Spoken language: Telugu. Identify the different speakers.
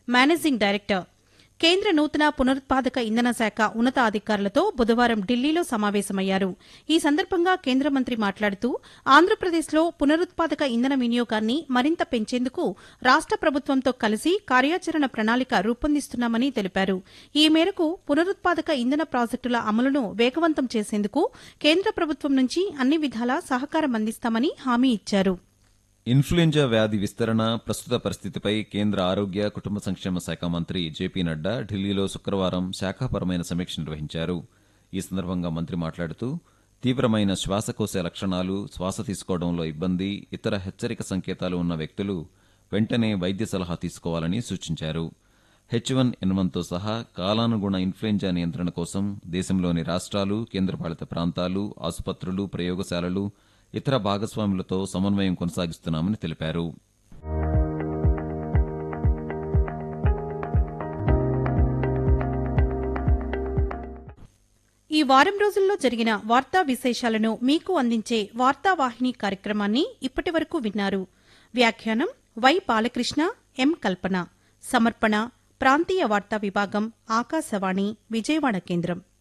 Speaker 1: మేనేజింగ్ డైరెక్టర్ కేంద్ర నూతన పునరుత్పాదక ఇంధన శాఖ ఉన్నతాధికారులతో బుధవారం ఢిల్లీలో సమావేశమయ్యారు ఈ సందర్భంగా కేంద్ర మంత్రి మాట్లాడుతూ ఆంధ్రప్రదేశ్లో పునరుత్పాదక ఇంధన వినియోగాన్ని మరింత పెంచేందుకు రాష్ట ప్రభుత్వంతో కలిసి కార్యాచరణ ప్రణాళిక రూపొందిస్తున్నామని తెలిపారు ఈ మేరకు పునరుత్పాదక ఇంధన ప్రాజెక్టుల అమలును వేగవంతం చేసేందుకు కేంద్ర ప్రభుత్వం నుంచి అన్ని విధాలా సహకారం అందిస్తామని హామీ ఇచ్చారు
Speaker 2: ఇన్ఫ్లుయెంజా వ్యాధి విస్తరణ ప్రస్తుత పరిస్థితిపై కేంద్ర ఆరోగ్య కుటుంబ సంక్షేమ శాఖ మంత్రి జేపీ నడ్డా ఢిల్లీలో శుక్రవారం శాఖాపరమైన సమీక్ష నిర్వహించారు ఈ సందర్భంగా మంత్రి మాట్లాడుతూ తీవ్రమైన శ్వాసకోశ లక్షణాలు శ్వాస తీసుకోవడంలో ఇబ్బంది ఇతర హెచ్చరిక సంకేతాలు ఉన్న వ్యక్తులు వెంటనే వైద్య సలహా తీసుకోవాలని సూచించారు హెచ్ వన్ ఎన్ వన్తో సహా కాలానుగుణ ఇన్ఫ్లుయెంజా నియంత్రణ కోసం దేశంలోని రాష్ట్రాలు కేంద్రపాలిత ప్రాంతాలు ఆసుపత్రులు ప్రయోగశాలలు ఇతర భాగస్వాములతో సమన్వయం కొనసాగిస్తున్నామని తెలిపారు
Speaker 1: ఈ వారం రోజుల్లో జరిగిన వార్తా విశేషాలను మీకు అందించే వార్తావాహిని కార్యక్రమాన్ని ఇప్పటి వరకు విన్నారు వ్యాఖ్యానం వై బాలకృష్ణ ఎం కల్పన సమర్పణ ప్రాంతీయ వార్తా విభాగం ఆకాశవాణి విజయవాడ కేంద్రం